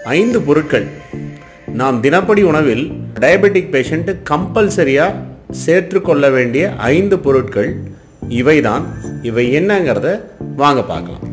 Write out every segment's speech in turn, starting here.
ஐந்து பொருட்கள் நாம் தினப்படி உணவில் டயபெட்டிக் பேஷண்ட் கம்பல்சரியாக சேர்த்துக்கொள்ள வேண்டிய ஐந்து பொருட்கள் இவைதான் இவை என்னங்கிறத வாங்க பார்க்கலாம்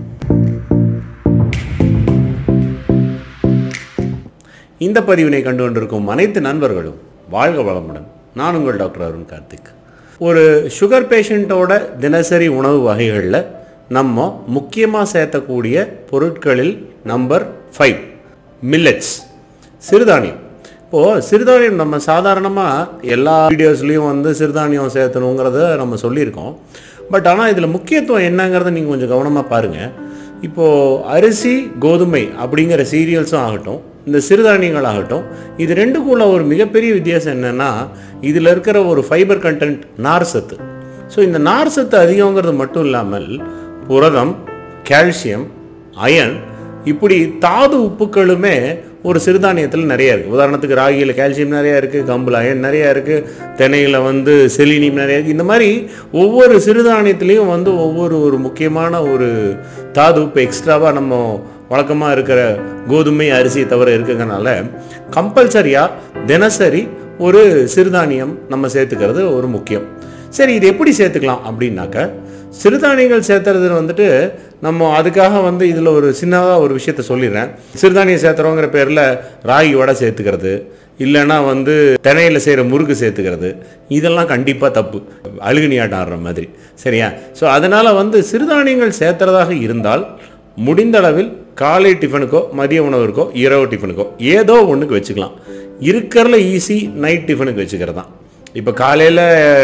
இந்த பதிவினை கண்டு கொண்டிருக்கும் அனைத்து நண்பர்களும் வாழ்க வளமுடன் நான் உங்கள் டாக்டர் அருண் கார்த்திக் ஒரு சுகர் பேஷண்ட்டோட தினசரி உணவு வகைகளில் நம்ம முக்கியமாக சேர்த்தக்கூடிய பொருட்களில் நம்பர் ஃபைவ் மில்லட்ஸ் சிறுதானியம் இப்போது சிறுதானியம் நம்ம சாதாரணமாக எல்லா வீடியோஸ்லேயும் வந்து சிறுதானியம் சேர்த்தணுங்கிறத நம்ம சொல்லியிருக்கோம் பட் ஆனால் இதில் முக்கியத்துவம் என்னங்கிறத நீங்கள் கொஞ்சம் கவனமாக பாருங்கள் இப்போது அரிசி கோதுமை அப்படிங்கிற சீரியல்ஸும் ஆகட்டும் இந்த சிறுதானியங்கள் ஆகட்டும் இது ரெண்டுக்குள்ள ஒரு மிகப்பெரிய வித்தியாசம் என்னென்னா இதில் இருக்கிற ஒரு ஃபைபர் கண்டென்ட் நார் சத்து ஸோ இந்த நார் சத்து அதிகங்கிறது மட்டும் இல்லாமல் புரதம் கால்சியம் அயன் இப்படி தாது உப்புக்களுமே ஒரு சிறுதானியத்தில் நிறைய இருக்குது உதாரணத்துக்கு ராகியில் கால்சியம் நிறையா இருக்குது கம்பில் அயன் நிறையா இருக்குது தினையில் வந்து செலினியம் நிறையா இருக்குது இந்த மாதிரி ஒவ்வொரு சிறுதானியத்துலேயும் வந்து ஒவ்வொரு ஒரு முக்கியமான ஒரு தாது உப்பு எக்ஸ்ட்ராவாக நம்ம வழக்கமாக இருக்கிற கோதுமை அரிசி தவிர இருக்குங்கனால கம்பல்சரியாக தினசரி ஒரு சிறுதானியம் நம்ம சேர்த்துக்கிறது ஒரு முக்கியம் சரி இது எப்படி சேர்த்துக்கலாம் அப்படின்னாக்க சிறுதானியங்கள் சேர்த்துறது வந்துட்டு நம்ம அதுக்காக வந்து இதில் ஒரு சின்னதாக ஒரு விஷயத்த சொல்லிடுறேன் சிறுதானியம் சேர்த்துறோங்கிற பேரில் ராகி வடை சேர்த்துக்கிறது இல்லைன்னா வந்து தினையில் செய்கிற முறுக்கு சேர்த்துக்கிறது இதெல்லாம் கண்டிப்பாக தப்பு அழுகுனி ஆட்டம் ஆடுற மாதிரி சரியா ஸோ அதனால் வந்து சிறுதானியங்கள் சேர்த்துறதாக இருந்தால் முடிந்த அளவில் காலை டிஃபனுக்கோ மதிய உணவிற்கோ இரவு டிஃபனுக்கோ ஏதோ ஒன்றுக்கு வச்சுக்கலாம் இருக்கிறதுல ஈஸி நைட் டிஃபனுக்கு வச்சுக்கிறது தான் இப்போ காலையில்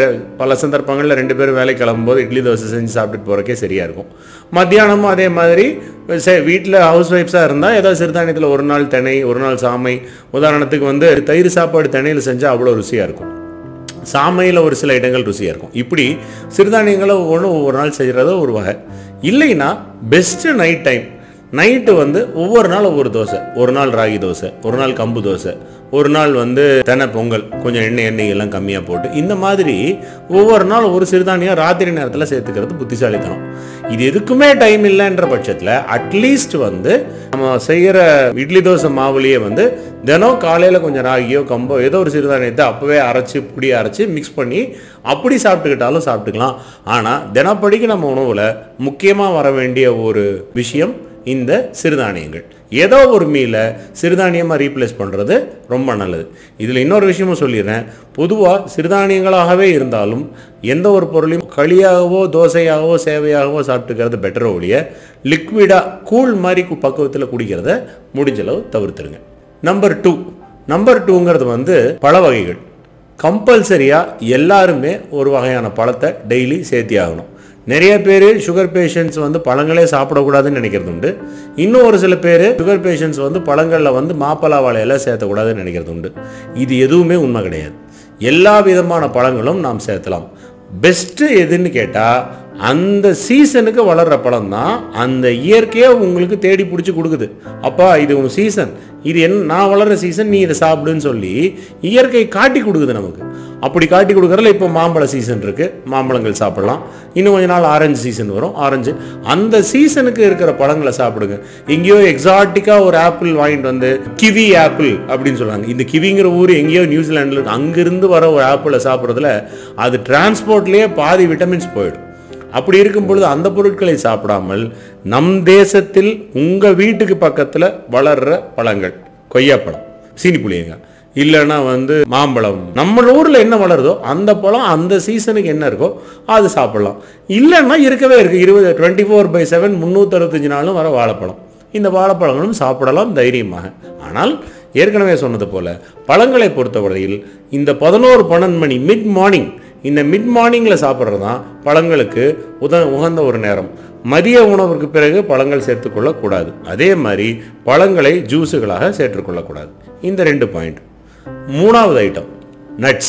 பல சந்தர்ப்பங்களில் ரெண்டு பேரும் வேலைக்கு கிளம்பும்போது இட்லி தோசை செஞ்சு சாப்பிட்டுட்டு போகிறக்கே சரியாக இருக்கும் மத்தியானமும் அதே மாதிரி வீட்டில் ஹவுஸ் ஒய்ஃப்ஸாக இருந்தால் ஏதாவது சிறுதானியத்தில் ஒரு நாள் திணை ஒரு நாள் சாமை உதாரணத்துக்கு வந்து தயிர் சாப்பாடு திணையில் செஞ்சால் அவ்வளோ ருசியாக இருக்கும் சாமையில் ஒரு சில இடங்கள் ருசியாக இருக்கும் இப்படி சிறுதானியங்களை ஒவ்வொன்று ஒவ்வொரு நாள் செய்கிறது ஒரு வகை இல்லைன்னா பெஸ்ட்டு நைட் டைம் நைட்டு வந்து ஒவ்வொரு நாள் ஒவ்வொரு தோசை ஒரு நாள் ராகி தோசை ஒரு நாள் கம்பு தோசை ஒரு நாள் வந்து தெனை பொங்கல் கொஞ்சம் எண்ணெய் எண்ணெய் எல்லாம் கம்மியாக போட்டு இந்த மாதிரி ஒவ்வொரு நாள் ஒரு சிறுதானியம் ராத்திரி நேரத்தில் சேர்த்துக்கிறது புத்திசாலித்தனம் இது எதுக்குமே டைம் இல்லைன்ற பட்சத்தில் அட்லீஸ்ட் வந்து நம்ம செய்கிற இட்லி தோசை மாவுலேயே வந்து தினம் காலையில் கொஞ்சம் ராகியோ கம்போ ஏதோ ஒரு சிறுதானியத்தை அப்போவே அரைச்சி புடி அரைச்சி மிக்ஸ் பண்ணி அப்படி சாப்பிட்டுக்கிட்டாலும் சாப்பிட்டுக்கலாம் ஆனால் தினப்படிக்கு நம்ம உணவில் முக்கியமாக வர வேண்டிய ஒரு விஷயம் இந்த சிறுதானியங்கள் ஏதோ ஒரு மீலை சிறுதானியமாக ரீப்ளேஸ் பண்ணுறது ரொம்ப நல்லது இதில் இன்னொரு விஷயமும் சொல்லிடுறேன் பொதுவாக சிறுதானியங்களாகவே இருந்தாலும் எந்த ஒரு பொருளையும் களியாகவோ தோசையாகவோ சேவையாகவோ சாப்பிட்டுக்கிறது பெட்டரோ ஒழிய லிக்விடாக கூழ் மாதிரி பக்குவத்தில் குடிக்கிறத முடிஞ்சளவு தவிர்த்துருங்க நம்பர் டூ நம்பர் டூங்கிறது வந்து பழ வகைகள் கம்பல்சரியாக எல்லாருமே ஒரு வகையான பழத்தை டெய்லி சேர்த்தி ஆகணும் நிறைய பேர் சுகர் பேஷண்ட்ஸ் வந்து பழங்களே சாப்பிடக்கூடாதுன்னு நினைக்கிறது உண்டு இன்னும் ஒரு சில பேர் சுகர் பேஷண்ட்ஸ் வந்து பழங்களில் வந்து மாப்பழா வாழையெல்லாம் சேர்த்தக்கூடாதுன்னு நினைக்கிறது உண்டு இது எதுவுமே உண்மை கிடையாது எல்லா விதமான பழங்களும் நாம் சேர்த்தலாம் பெஸ்ட்டு எதுன்னு கேட்டால் அந்த சீசனுக்கு வளர்கிற பழம் தான் அந்த இயற்கையாக உங்களுக்கு தேடி பிடிச்சி கொடுக்குது அப்பா இது உன் சீசன் இது என் நான் வளர்கிற சீசன் நீ இதை சாப்பிடுன்னு சொல்லி இயற்கை காட்டி கொடுக்குது நமக்கு அப்படி காட்டி கொடுக்குறதுல இப்போ மாம்பழ சீசன் இருக்குது மாம்பழங்கள் சாப்பிடலாம் இன்னும் கொஞ்ச நாள் ஆரஞ்சு சீசன் வரும் ஆரஞ்சு அந்த சீசனுக்கு இருக்கிற பழங்களை சாப்பிடுங்க எங்கேயோ எக்ஸாட்டிக்காக ஒரு ஆப்பிள் வாங்கிட்டு வந்து கிவி ஆப்பிள் அப்படின்னு சொல்லுவாங்க இந்த கிவிங்கிற ஊர் எங்கேயோ நியூசிலாண்டில் இருக்கு அங்கிருந்து வர ஒரு ஆப்பிளை சாப்பிட்றதுல அது டிரான்ஸ்போர்ட்லேயே பாதி விட்டமின்ஸ் போயிடும் அப்படி இருக்கும் பொழுது அந்த பொருட்களை சாப்பிடாமல் நம் தேசத்தில் உங்கள் வீட்டுக்கு பக்கத்தில் வளர்கிற பழங்கள் கொய்யாப்பழம் சீனி புளியங்க இல்லைன்னா வந்து மாம்பழம் நம்ம ஊரில் என்ன வளருதோ அந்த பழம் அந்த சீசனுக்கு என்ன இருக்கோ அது சாப்பிடலாம் இல்லைன்னா இருக்கவே இருக்குது இருபது டுவெண்ட்டி ஃபோர் பை செவன் முந்நூற்றறுபத்தஞ்சு நாளும் வர வாழைப்பழம் இந்த வாழைப்பழங்களும் சாப்பிடலாம் தைரியமாக ஆனால் ஏற்கனவே சொன்னது போல பழங்களை பொறுத்தவரையில் இந்த பதினோரு பன்னெண்டு மணி மிட் மார்னிங் இந்த மிட் மார்னிங்கில் சாப்பிட்றது தான் பழங்களுக்கு உத உகந்த ஒரு நேரம் மதிய உணவுக்கு பிறகு பழங்கள் சேர்த்துக்கொள்ளக்கூடாது அதே மாதிரி பழங்களை ஜூஸுகளாக சேர்த்துக்கொள்ளக்கூடாது இந்த ரெண்டு பாயிண்ட் மூணாவது ஐட்டம் நட்ஸ்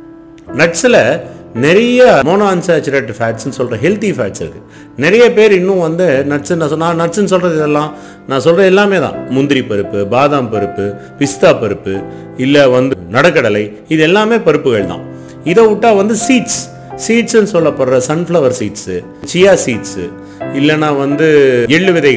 நட்ஸில் நிறைய மோனோ அன்சாச்சுரேட் ஃபேட்ஸ்னு சொல்கிற ஹெல்த்தி ஃபேட்ஸ் இருக்குது நிறைய பேர் இன்னும் வந்து நட்ஸ் நான் சொன்னால் நட்ஸ்ன்னு சொல்கிறது இதெல்லாம் நான் சொல்கிற எல்லாமே தான் முந்திரி பருப்பு பாதாம் பருப்பு பிஸ்தா பருப்பு இல்லை வந்து நடக்கடலை இது எல்லாமே பருப்புகள் தான் இதை விட்டால் வந்து சீட்ஸ் சீட்ஸ்ன்னு சொல்லப்படுற சன்ஃப்ளவர் சீட்ஸு சியா சீட்ஸு இல்லைன்னா வந்து எள்ளு விதைகள்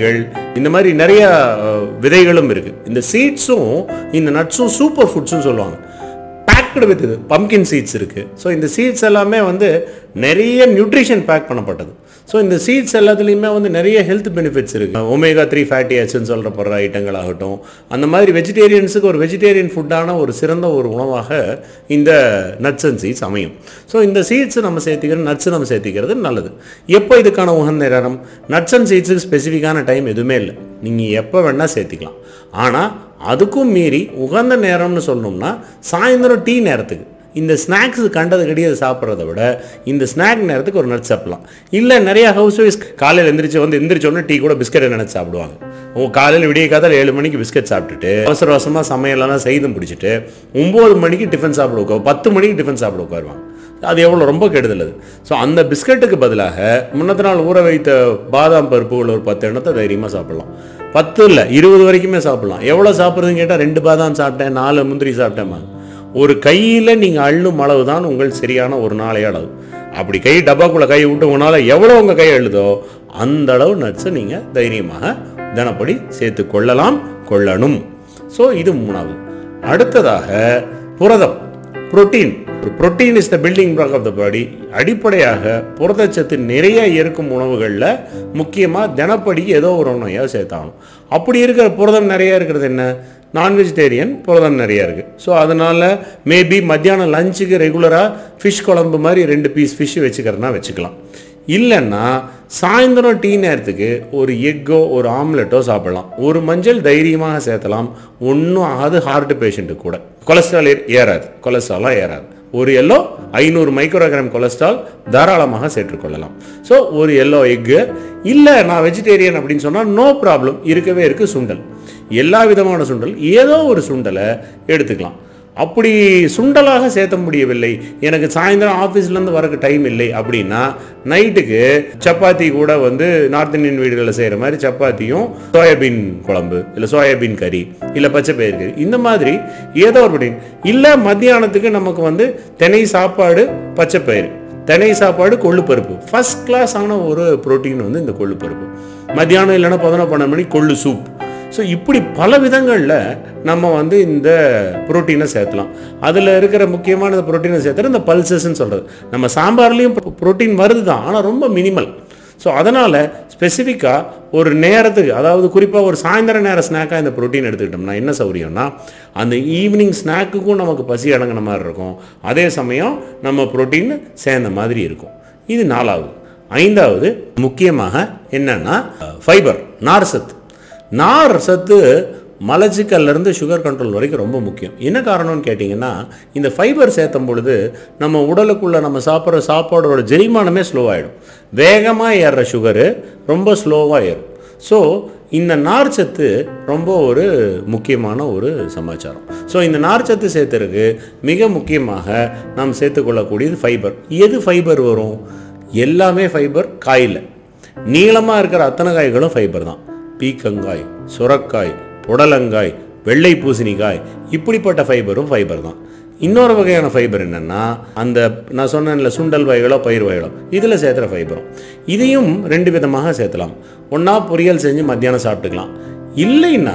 இந்த மாதிரி நிறைய அஹ், விதைகளும் இருக்கு இந்த சீட்ஸும் இந்த நட்ஸும் சூப்பர் ஃபுட்ஸ்னு சொல்லுவாங்க பேக்டு வித் இது பம்கின் சீட்ஸ் இருக்குது ஸோ இந்த சீட்ஸ் எல்லாமே வந்து நிறைய நியூட்ரிஷன் பேக் பண்ணப்பட்டது ஸோ இந்த சீட்ஸ் எல்லாத்துலேயுமே வந்து நிறைய ஹெல்த் பெனிஃபிட்ஸ் இருக்குது ஒமேகா த்ரீ ஃபேட்டி ஆசிட்னு சொல்லப்படுற ஐட்டங்கள் ஆகட்டும் அந்த மாதிரி வெஜிடேரியன்ஸுக்கு ஒரு வெஜிடேரியன் ஃபுட்டான ஒரு சிறந்த ஒரு உணவாக இந்த நட்ஸ் அண்ட் சீட்ஸ் அமையும் ஸோ இந்த சீட்ஸ் நம்ம சேர்த்திக்கிறது நட்ஸ் நம்ம சேர்த்திக்கிறது நல்லது எப்போ இதுக்கான உகந்த நேரம் நட்ஸ் அண்ட் சீட்ஸுக்கு ஸ்பெசிஃபிக்கான டைம் எதுவுமே இல்லை நீங்கள் எப்போ வேணால் சேர்த்திக்கலாம் ஆனால் அதுக்கும் மீறி உகந்த நேரம்னு சொல்லணும்னா சாயந்தரம் டீ நேரத்துக்கு இந்த ஸ்நாக்ஸ் கண்டது கிடையாது சாப்பிட்றத விட இந்த ஸ்நாக் நேரத்துக்கு ஒரு நட் சாப்பிடலாம் இல்லை நிறைய ஹவுஸ் ஒய்ஃப் காலையில் எந்திரிச்சு வந்து எந்திரிச்சோன்னே டீ கூட பிஸ்கெட்டை நினச்சி சாப்பிடுவாங்க உங்க காலையில் விடிய காதால் ஏழு மணிக்கு பிஸ்கெட் சாப்பிட்டுட்டு அவசர அவசரமாக சமையலெல்லாம் செய்து பிடிச்சிட்டு ஒம்பது மணிக்கு டிஃபன் சாப்பிட உட்காரு பத்து மணிக்கு டிஃபன் சாப்பிட உட்காருவாங்க அது எவ்வளோ ரொம்ப கெடுதல் அது ஸோ அந்த பிஸ்கட்டுக்கு பதிலாக முன்னத்த நாள் ஊற வைத்த பாதாம் பருப்புகள் ஒரு பத்து எண்ணத்தை தைரியமாக சாப்பிடலாம் பத்து இல்லை இருபது வரைக்குமே சாப்பிடலாம் எவ்வளோ சாப்பிட்றதுன்னு கேட்டால் ரெண்டு பாதாம் சாப்பிட்டேன் நாலு முந்திரி சாப்பிட்டேம்மா ஒரு கையில் நீங்கள் அள்ளும் அளவு தான் உங்கள் சரியான ஒரு நாளைய அளவு அப்படி கை டப்பாக்குள்ளே கை விட்டு உங்களால் எவ்வளோ உங்கள் கை அழுதோ அந்த அளவு நட்ஸை நீங்கள் தைரியமாக தினப்படி சேர்த்து கொள்ளலாம் கொள்ளணும் ஸோ இது மூணாவது அடுத்ததாக புரதம் protein protein is the building block of the body அடிப்படையாக புரதச்சத்து நிறைய இருக்கும் உணவுகளில் முக்கியமாக தினப்படி ஏதோ ஒரு உணவையாக சேர்த்தாகணும் அப்படி இருக்கிற புரதம் நிறைய இருக்கிறது என்ன நான் வெஜிடேரியன் புரதம் நிறைய இருக்குது ஸோ அதனால் மேபி மத்தியானம் லஞ்சுக்கு ரெகுலராக ஃபிஷ் குழம்பு மாதிரி ரெண்டு பீஸ் ஃபிஷ் வச்சுக்கிறதுனா வச்சுக்கலாம் இல்லைன்னா சாயந்தரம் டீ நேரத்துக்கு ஒரு எக்கோ ஒரு ஆம்லெட்டோ சாப்பிடலாம் ஒரு மஞ்சள் தைரியமாக சேர்த்தலாம் ஒன்றும் ஆகாது ஹார்ட் பேஷண்ட்டு கூட கொலஸ்ட்ரால் ஏ- ஏறாது கொலஸ்ட்ராலாம் ஏறாது ஒரு எல்லோ ஐநூறு மைக்ரோகிராம் கொலஸ்ட்ரால் தாராளமாக சேர்த்துக்கொள்ளலாம் ஸோ ஒரு எல்லோ எக்கு இல்லை நான் வெஜிடேரியன் அப்படின்னு சொன்னால் நோ ப்ராப்ளம் இருக்கவே இருக்கு சுண்டல் எல்லா விதமான சுண்டல் ஏதோ ஒரு சுண்டலை எடுத்துக்கலாம் அப்படி சுண்டலாக சேர்த்த முடியவில்லை எனக்கு சாயந்தரம் ஆஃபீஸ்லேருந்து வரக்கு டைம் இல்லை அப்படின்னா நைட்டுக்கு சப்பாத்தி கூட வந்து நார்த் இந்தியன் வீடுகளில் செய்கிற மாதிரி சப்பாத்தியும் சோயாபீன் குழம்பு இல்லை சோயாபீன் கறி இல்லை பச்சை பயிர் கறி இந்த மாதிரி ஏதோ ஒரு protein. இல்லை மத்தியானத்துக்கு நமக்கு வந்து தினை சாப்பாடு பச்சை பயிர் தினை சாப்பாடு கொள்ளுப்பருப்பு ஃபர்ஸ்ட் கிளாஸ் ஆன ஒரு புரோட்டீன் வந்து இந்த கொள்ளுப்பருப்பு மத்தியானம் இல்லைன்னா பதினொன்று பன்னெண்டு மணி கொள்ளு சூப் ஸோ இப்படி பல விதங்களில் நம்ம வந்து இந்த புரோட்டீனை சேர்த்தலாம் அதில் இருக்கிற முக்கியமான புரோட்டீனை சேர்த்துறது இந்த பல்சஸ்ன்னு சொல்கிறது நம்ம சாம்பார்லேயும் புரோட்டீன் வருது தான் ஆனால் ரொம்ப மினிமல் ஸோ அதனால் ஸ்பெசிஃபிக்காக ஒரு நேரத்துக்கு அதாவது குறிப்பாக ஒரு சாயந்தர நேர ஸ்நாக்காக இந்த புரோட்டீன் எடுத்துக்கிட்டோம்னா என்ன சௌரியம்னா அந்த ஈவினிங் ஸ்நாக்குக்கும் நமக்கு பசி அடங்கின மாதிரி இருக்கும் அதே சமயம் நம்ம புரோட்டீன் சேர்ந்த மாதிரி இருக்கும் இது நாலாவது ஐந்தாவது முக்கியமாக என்னன்னா ஃபைபர் நார் சத்து நார் சத்து மலச்சிக்கல்லேருந்து சுகர் கண்ட்ரோல் வரைக்கும் ரொம்ப முக்கியம் என்ன காரணம்னு கேட்டிங்கன்னா இந்த ஃபைபர் சேர்த்தும் பொழுது நம்ம உடலுக்குள்ளே நம்ம சாப்பிட்ற சாப்பாடோட ஜெரிமானமே ஸ்லோவாகிடும் வேகமாக ஏறுற சுகரு ரொம்ப ஸ்லோவாக ஏறும் ஸோ இந்த நார்ச்சத்து ரொம்ப ஒரு முக்கியமான ஒரு சமாச்சாரம் ஸோ இந்த நார்ச்சத்து சேர்த்துருக்கு மிக முக்கியமாக நாம் சேர்த்துக்கொள்ளக்கூடியது ஃபைபர் எது ஃபைபர் வரும் எல்லாமே ஃபைபர் காயில் நீளமாக இருக்கிற அத்தனை காய்களும் ஃபைபர் தான் பீக்கங்காய் சுரக்காய் புடலங்காய் வெள்ளை பூசணிக்காய் இப்படிப்பட்ட ஃபைபரும் ஃபைபர் தான் இன்னொரு வகையான ஃபைபர் என்னென்னா அந்த நான் சொன்னேன்ல சுண்டல் வகைகளோ பயிர் வகைகளோ இதில் சேர்த்துற ஃபைபரும் இதையும் ரெண்டு விதமாக சேர்த்தலாம் ஒன்றா பொரியல் செஞ்சு மத்தியானம் சாப்பிட்டுக்கலாம் இல்லைன்னா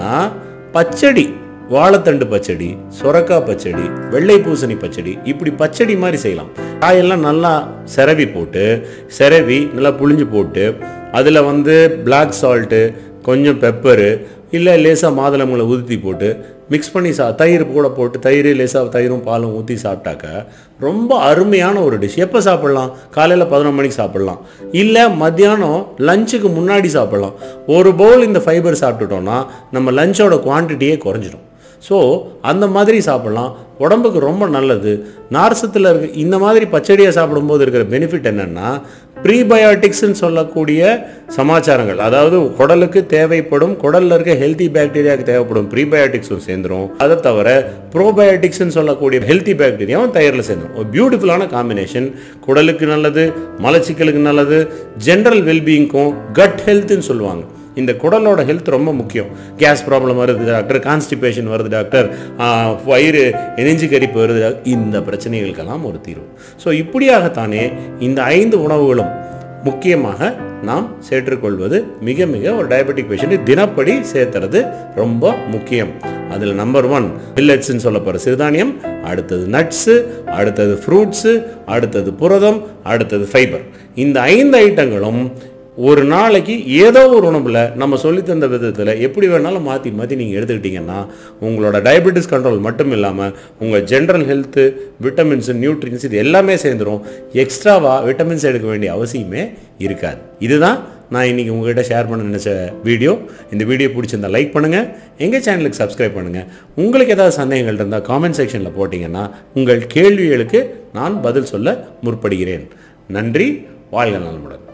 பச்சடி வாழைத்தண்டு பச்சடி சொரக்காய் பச்சடி வெள்ளை பூசணி பச்சடி இப்படி பச்சடி மாதிரி செய்யலாம் காயெல்லாம் நல்லா செரவி போட்டு செரவி நல்லா புழிஞ்சு போட்டு அதில் வந்து பிளாக் சால்ட்டு கொஞ்சம் பெப்பரு இல்லை லேசாக மாதுளம்பழை ஊற்றி போட்டு மிக்ஸ் பண்ணி சா தயிர் கூட போட்டு தயிர் லேசாக தயிரும் பாலும் ஊற்றி சாப்பிட்டாக்க ரொம்ப அருமையான ஒரு டிஷ் எப்போ சாப்பிட்லாம் காலையில் பதினொரு மணிக்கு சாப்பிட்லாம் இல்லை மத்தியானம் லஞ்சுக்கு முன்னாடி சாப்பிட்லாம் ஒரு பவுல் இந்த ஃபைபர் சாப்பிட்டுட்டோம்னா நம்ம லஞ்சோட குவான்டிட்டியே குறைஞ்சிடும் ஸோ அந்த மாதிரி சாப்பிட்லாம் உடம்புக்கு ரொம்ப நல்லது நார்சத்தில் இருக்க இந்த மாதிரி பச்சடியை சாப்பிடும்போது இருக்கிற பெனிஃபிட் என்னென்னா ப்ரீபயோட்டிக்ஸ்னு சொல்லக்கூடிய சமாச்சாரங்கள் அதாவது குடலுக்கு தேவைப்படும் குடலில் இருக்க ஹெல்த்தி பாக்டீரியாவுக்கு தேவைப்படும் ப்ரீபயோட்டிக்ஸும் சேர்ந்துரும் அதை தவிர ப்ரோபயோட்டிக்ஸ்னு சொல்லக்கூடிய ஹெல்த்தி பாக்டீரியாவும் தயிரில் சேர்ந்துரும் ஒரு பியூட்டிஃபுல்லான காம்பினேஷன் குடலுக்கு நல்லது மலச்சிக்கலுக்கு நல்லது ஜென்ரல் வெல்பீயிங்க்கும் கட் ஹெல்த்துன்னு சொல்லுவாங்க இந்த குடலோட ஹெல்த் ரொம்ப முக்கியம் கேஸ் ப்ராப்ளம் வருது டாக்டர் கான்ஸ்டிபேஷன் வருது டாக்டர் ஆஹ், வயிறு நெஞ்சு கரிப்பு வருது டாக்டர். இந்த பிரச்சனைகளுக்கெல்லாம் ஒரு தீர்வு ஸோ இப்படியாகத்தானே இந்த ஐந்து உணவுகளும் முக்கியமாக நாம் சேர்த்துக்கொள்வது மிக மிக ஒரு டயபெட்டிக் பேஷண்ட் தினப்படி சேர்த்துறது ரொம்ப முக்கியம் அதில் நம்பர் ஒன் மில்லட்ஸ்ன்னு சொல்லப்படுற சிறுதானியம் அடுத்தது நட்ஸு அடுத்தது ஃப்ரூட்ஸு அடுத்தது புரதம் அடுத்தது ஃபைபர் இந்த ஐந்து ஐட்டங்களும் ஒரு நாளைக்கு ஏதோ ஒரு உணவில் நம்ம சொல்லித் தந்த விதத்தில் எப்படி வேணாலும் மாற்றி மாற்றி நீங்கள் எடுத்துக்கிட்டிங்கன்னா உங்களோட டயபெட்டிஸ் கண்ட்ரோல் மட்டும் இல்லாமல் உங்கள் ஜென்ரல் ஹெல்த்து விட்டமின்ஸ் நியூட்ரியன்ஸ் இது எல்லாமே சேர்ந்துரும் எக்ஸ்ட்ராவாக விட்டமின்ஸ் எடுக்க வேண்டிய அவசியமே இருக்காது இதுதான் நான் இன்றைக்கி உங்ககிட்ட ஷேர் பண்ண நினச்ச வீடியோ இந்த வீடியோ பிடிச்சிருந்தா லைக் பண்ணுங்கள் எங்கள் சேனலுக்கு சப்ஸ்கிரைப் பண்ணுங்கள் உங்களுக்கு ஏதாவது சந்தேகங்கள் இருந்தால் காமெண்ட் செக்ஷனில் போட்டிங்கன்னா உங்கள் கேள்விகளுக்கு நான் பதில் சொல்ல முற்படுகிறேன் நன்றி வாழ்க நலமுடன்